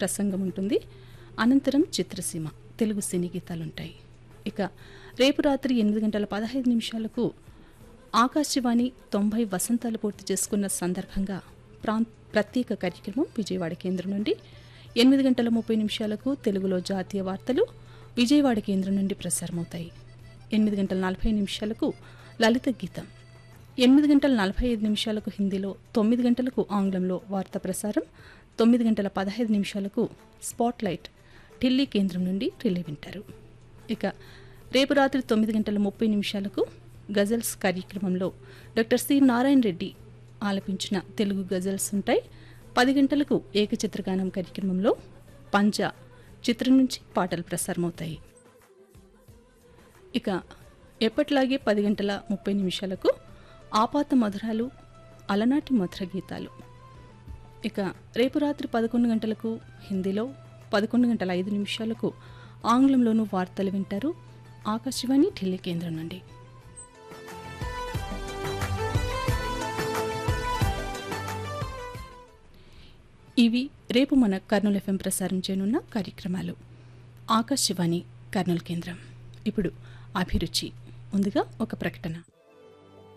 ప్రసంగం ఉంటుంది అనంతరం చిత్రసీమ తెలుగు సినీ గీతాలుంటాయి ఇక రేపు రాత్రి ఎనిమిది గంటల పదహైదు నిమిషాలకు ఆకాశవాణి తొంభై వసంతాలు పూర్తి చేసుకున్న సందర్భంగా ప్రాం ప్రత్యేక కార్యక్రమం విజయవాడ కేంద్రం నుండి ఎనిమిది గంటల ముప్పై నిమిషాలకు తెలుగులో జాతీయ వార్తలు విజయవాడ కేంద్రం నుండి ప్రసారమవుతాయి ఎనిమిది గంటల నలభై నిమిషాలకు లలిత గీతం ఎనిమిది గంటల నలభై ఐదు నిమిషాలకు హిందీలో తొమ్మిది గంటలకు ఆంగ్లంలో వార్తా ప్రసారం తొమ్మిది గంటల పదహైదు నిమిషాలకు స్పాట్లైట్ ఢిల్లీ కేంద్రం నుండి రిలే వింటారు ఇక రేపు రాత్రి తొమ్మిది గంటల ముప్పై నిమిషాలకు గజల్స్ కార్యక్రమంలో డాక్టర్ సి నారాయణ రెడ్డి ఆలపించిన తెలుగు గజల్స్ ఉంటాయి పది గంటలకు ఏకచిత్రగానం కార్యక్రమంలో పంజ చిత్రం నుంచి పాటలు ప్రసారమవుతాయి ఇక ఎప్పట్లాగే పది గంటల ముప్పై నిమిషాలకు ఆపాత మధురాలు అలనాటి మధుర గీతాలు ఇక రేపు రాత్రి పదకొండు గంటలకు హిందీలో పదకొండు గంటల ఐదు నిమిషాలకు ఆంగ్లంలోనూ వార్తలు వింటారు ఆకాశవాణి ఢిల్లీ కేంద్రం నుండి ఇవి రేపు మన కర్నూలు ఎఫ్ఎం ప్రసారం చేయనున్న కార్యక్రమాలు ఆకాశవాణి కర్నూలు కేంద్రం ఇప్పుడు అభిరుచి ముందుగా ఒక ప్రకటన